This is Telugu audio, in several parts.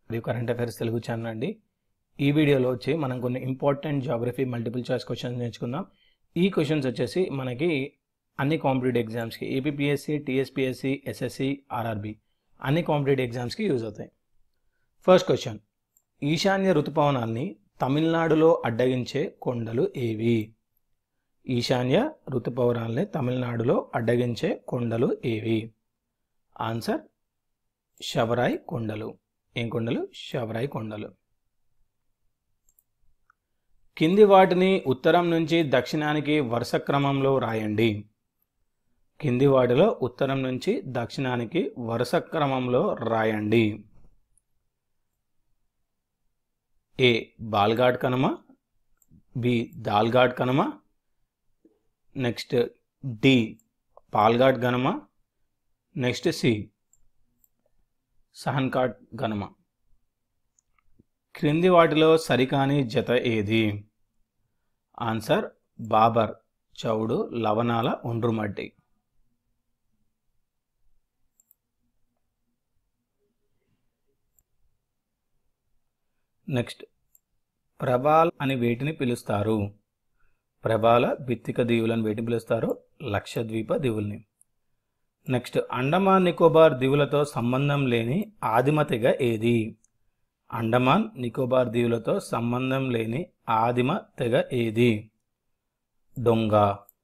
మరియు కరెంట్ అఫైర్స్ తెలుగు ఛానల్ అండి ఈ వీడియోలో వచ్చి మనం కొన్ని important geography multiple choice questions నేర్చుకుందాం ఈ క్వశ్చన్స్ వచ్చేసి మనకి అన్ని కాంపిటేటివ్ ఎగ్జామ్స్కి ఏపీఎస్సి టీఎస్పిఎస్సి ఎస్ఎస్సి ఆర్ఆర్బి అన్ని కాంపిటేటివ్ ఎగ్జామ్స్కి యూజ్ అవుతాయి ఫస్ట్ క్వశ్చన్ ఈశాన్య ఋతుపవనాల్ని తమిళనాడులో అడ్డగించే కొండలు ఏవి ఈశాన్య ఋతుపవనాల్ని తమిళనాడులో అడ్డగించే కొండలు ఏవి ఆన్సర్ శబరాయ్ కొండలు ఏం కొండలు శబరాయ్ కొండలు కింది వాటిని ఉత్తరం నుంచి దక్షిణానికి వరుస క్రమంలో రాయండి కింది వాటిలో ఉత్తరం నుంచి దక్షిణానికి వరుస క్రమంలో రాయండి ఏ బాల్ఘాట్ కనుమ బి దాల్ఘాట్ కనుమ నెక్స్ట్ డి పాల్ఘాట్ గనుమ నెక్స్ట్ సి సహన్ఘాట్ గనుమ క్రింది వాటిలో సరికాని జత ఏది ఆన్సర్ బాబర్ చౌడు లవణాల ఒండ్రుమట్టి నెక్స్ట్ ప్రభాల్ అని వేటిని పిలుస్తారు ప్రభాల బిత్తిక దీవులను వేటిని పిలుస్తారు లక్షద్వీప దీవుల్ని నెక్స్ట్ అండమాన్ నికోబార్ దీవులతో సంబంధం లేని ఆదిమ తెగ ఏది అండమాన్ నికోబార్ దీవులతో సంబంధం లేని ఆదిమ తెగ ఏది డొంగ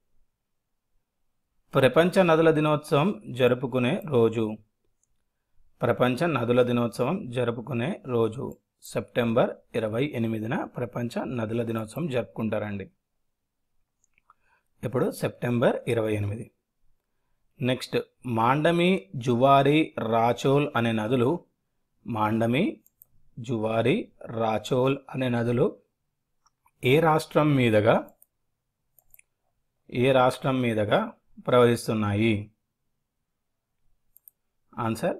ప్రపంచ నదుల దినోత్సవం జరుపుకునే రోజు ప్రపంచ నదుల దినోత్సవం జరుపుకునే రోజు సెప్టెంబర్ ఇరవై ఎనిమిదిన ప్రపంచ నదుల దినోత్సవం జరుపుకుంటారండి ఇప్పుడు సెప్టెంబర్ ఇరవై ఎనిమిది నెక్స్ట్ మాండమి జువారి రాచోల్ అనే నదులు మాండమి జువారి రాచోల్ అనే నదులు ఏ రాష్ట్రం మీదుగా ఏ రాష్ట్రం మీదుగా ప్రవహిస్తున్నాయి ఆన్సర్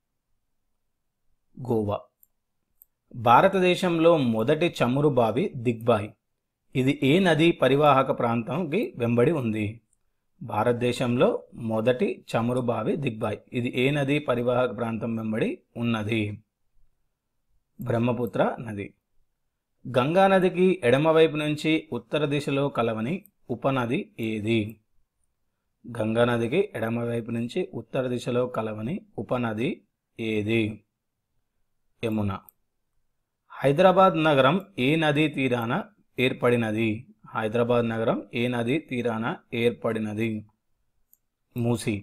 గోవా భారతదేశంలో మొదటి చమురు బావి దిగ్బాయ్ ఇది ఏ నది పరివాహక ప్రాంతంకి వెంబడి ఉంది భారతదేశంలో మొదటి చమురు బావి దిగ్బాయ్ ఇది ఏ నది పరివాహక ప్రాంతం వెంబడి ఉన్నది బ్రహ్మపుత్ర నది గంగా నదికి ఎడమవైపు నుంచి ఉత్తర దిశలో కలవని ఉపనది ఏది గంగా నదికి ఎడమవైపు నుంచి ఉత్తర దిశలో కలవని ఉపనది ఏది యమున హైదరాబాద్ నగరం ఏ నదీ తీరాన ఏర్పడినది హైదరాబాద్ నగరం ఏ నది తీరాన ఏర్పడినది మూసి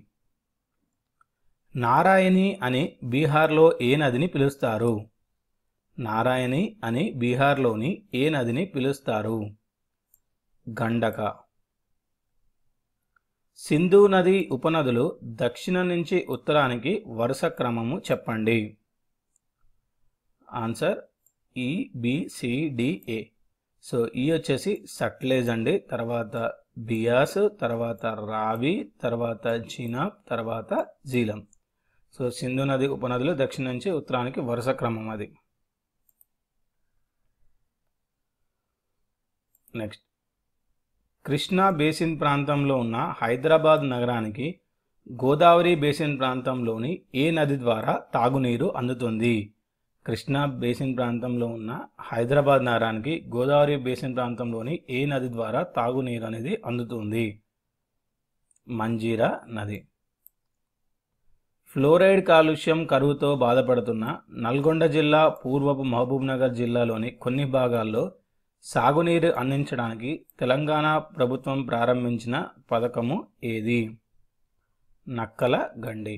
నారాయణి అని బీహార్లో ఏ నదిని పిలుస్తారు నారాయణి అని బీహార్లోని ఏ నదిని పిలుస్తారు గండక సింధు నది ఉపనదులు దక్షిణం నుంచి ఉత్తరానికి వరుస క్రమము చెప్పండి ఆన్సర్ ఈ బిసిడిఏ సో ఈ వచ్చేసి సట్లేజ్ అండి తర్వాత బియాస్ తర్వాత రావి తర్వాత చీనాబ్ తర్వాత జీలం సో సింధు నది ఉపనదులు దక్షిణ నుంచి ఉత్తరానికి వరుస క్రమం అది నెక్స్ట్ కృష్ణా బేసిన్ ప్రాంతంలో ఉన్న హైదరాబాద్ నగరానికి గోదావరి బేసిన్ ప్రాంతంలోని ఏ నది ద్వారా తాగునీరు అందుతుంది కృష్ణా బేసిన్ ప్రాంతంలో ఉన్న హైదరాబాద్ నగరానికి గోదావరి బేసిన్ ప్రాంతంలోని ఏ నది ద్వారా తాగునీరు అనేది అందుతుంది మంజీరా నది ఫ్లోరైడ్ కాలుష్యం కరువుతో బాధపడుతున్న నల్గొండ జిల్లా పూర్వపు మహబూబ్నగర్ జిల్లాలోని కొన్ని భాగాల్లో సాగునీరు అందించడానికి తెలంగాణ ప్రభుత్వం ప్రారంభించిన పథకము ఏది నక్కల గండి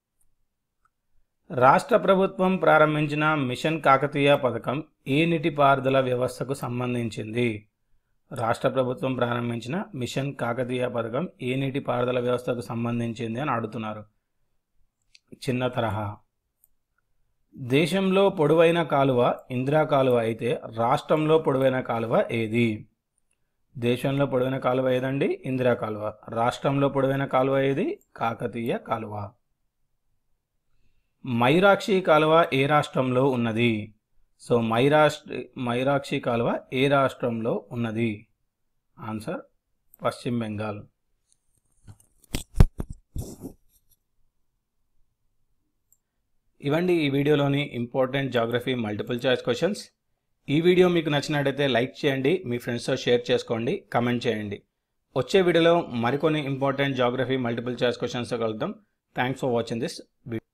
రాష్ట్ర ప్రభుత్వం ప్రారంభించిన మిషన్ కాకతీయ పథకం ఏ నీటిపారుదల వ్యవస్థకు సంబంధించింది రాష్ట్ర ప్రభుత్వం ప్రారంభించిన మిషన్ కాకతీయ పథకం ఏ నీటిపారుదల వ్యవస్థకు సంబంధించింది అని అడుగుతున్నారు చిన్న తరహా దేశంలో పొడవైన కాలువ ఇందిరా కాలువ అయితే రాష్ట్రంలో పొడవైన కాలువ ఏది దేశంలో పొడవైన కాలువ ఏదండి ఇందిరా కాలువ రాష్ట్రంలో పొడవైన కాలువ ఏది కాకతీయ కాలువ మైరాక్షి కాలువ ఏ రాష్ట్రంలో ఉన్నది సో మైరాష్ట్ర మైరాక్షి కాలువ ఏ రాష్ట్రంలో ఉన్నది ఆన్సర్ పశ్చిమ బెంగాల్ ఇవండి ఈ వీడియోలోని important geography multiple choice questions ఈ వీడియో మీకు నచ్చినట్టయితే లైక్ చేయండి మీ ఫ్రెండ్స్తో షేర్ చేసుకోండి కమెంట్ చేయండి వచ్చే వీడియోలో మరికొన్ని ఇంపార్టెంట్ జాగ్రఫీ మల్టిపుల్ చాయిస్ క్వశ్చన్స్తో కలుద్దాం thanks for watching this video